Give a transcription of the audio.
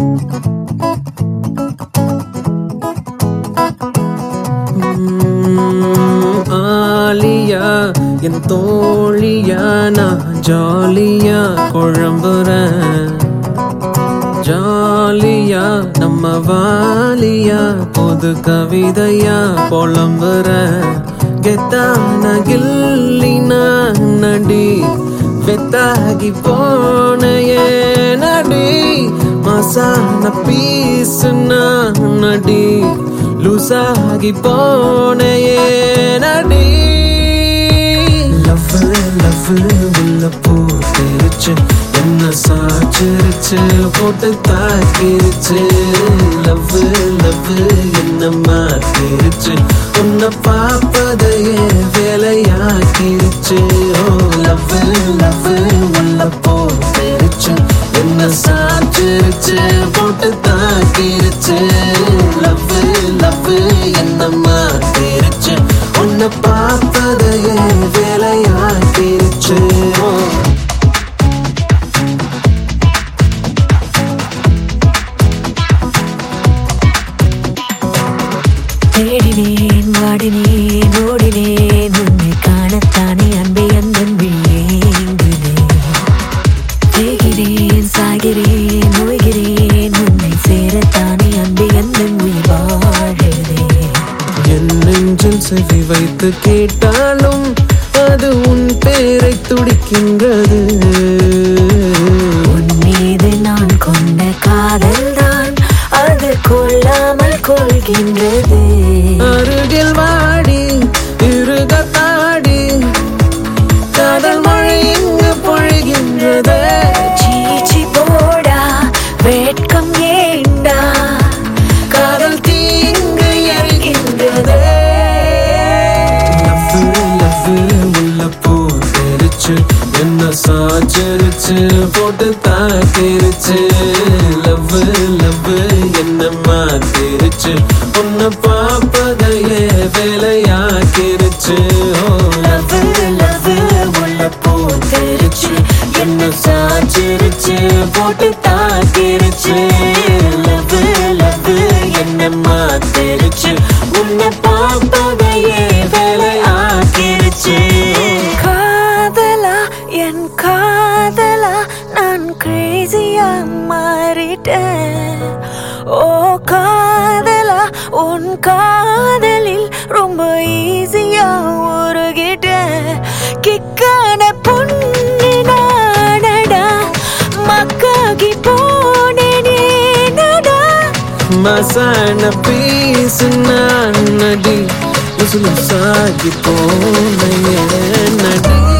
உம், ஆலியா என் தோழியா நான் ஜாலியா குழம்புறேன் ஜாலியா நம்ம வாலியா புது கவிதையா புலம்புற கெத்தான கில்லினா நடி வெத்தாகி போன நடி மசான பீசுனா நடி லூசாகி போன நடி லவ் லவ் உள்ள போட்டுருச்சு என்ன சாச்சிருச்சு போட்டு தாக்கிருச்சு லவ் லவ் என்ன மாத்திருச்சு உன்னை பார்ப்பதையே வேலையாக்கிருச்சு ஓ லவ் லவ் உள்ள போட்டுருச்சு என்ன சாச்சிருச்சு போட்டு தாக்கிருச்சு லவ் லவ் என்ன மாத்திருச்சு உன்னை பார்ப்பதையே வேலையாக்கிருச்சு ஓ தேடினேன் வாடினேன் ஓடினேன் உன்னை காணத்தானே அன்பை அந்தன் விழியேங்குதேன் தேகிறேன் சாகிறேன் நோய்கிறேன் உன்னை சேரத்தானே அன்பை அந்தன் உயிர் வாழுதே என் நெஞ்சில் செவி வைத்து கேட்டாலும் அது உன் பேரை துடிக்கின்றது உன் மீது நான் கொண்ட காதல்தான் அது கொள்ளாமல் கொள்கின்றது அருகில் வாடி இருக தாடி காதல் மழை இங்கு பொழிகின்றது சீச்சி போடா வேட்கம் ஏண்டா காதல் தீங்கு எரிகின்றது லவ் லவ் உள்ள போட்டுருச்சு என்ன சாச்சிருச்சு போட்டு தாக்கிருச்சு லவ் லவ் என்ன மாத்திருச்சு உன்னை பார்ப்பதையே வேலையாக்கிருச்சு ஓ லவ் லவ் உள்ள போட்டுருச்சு என்ன சாச்சிருச்சு போட்டு தாக்கிருச்சு லவ் லவ் என்ன மாத்திருச்சு உன்னை பார்ப்பதையே வேலையாக்கிருச்சு காதலா என் காதலா நான் கிரேசியா மாறிட்டேன் ஓ காதலா உன் காதலில் ரொம்ப ஈஸியா உருகிட்டேன் கிக்கான பொண்ணு நானடா மக்காகி போனேனே நடா மசான பீசு நான் நடி சாகி போன நடி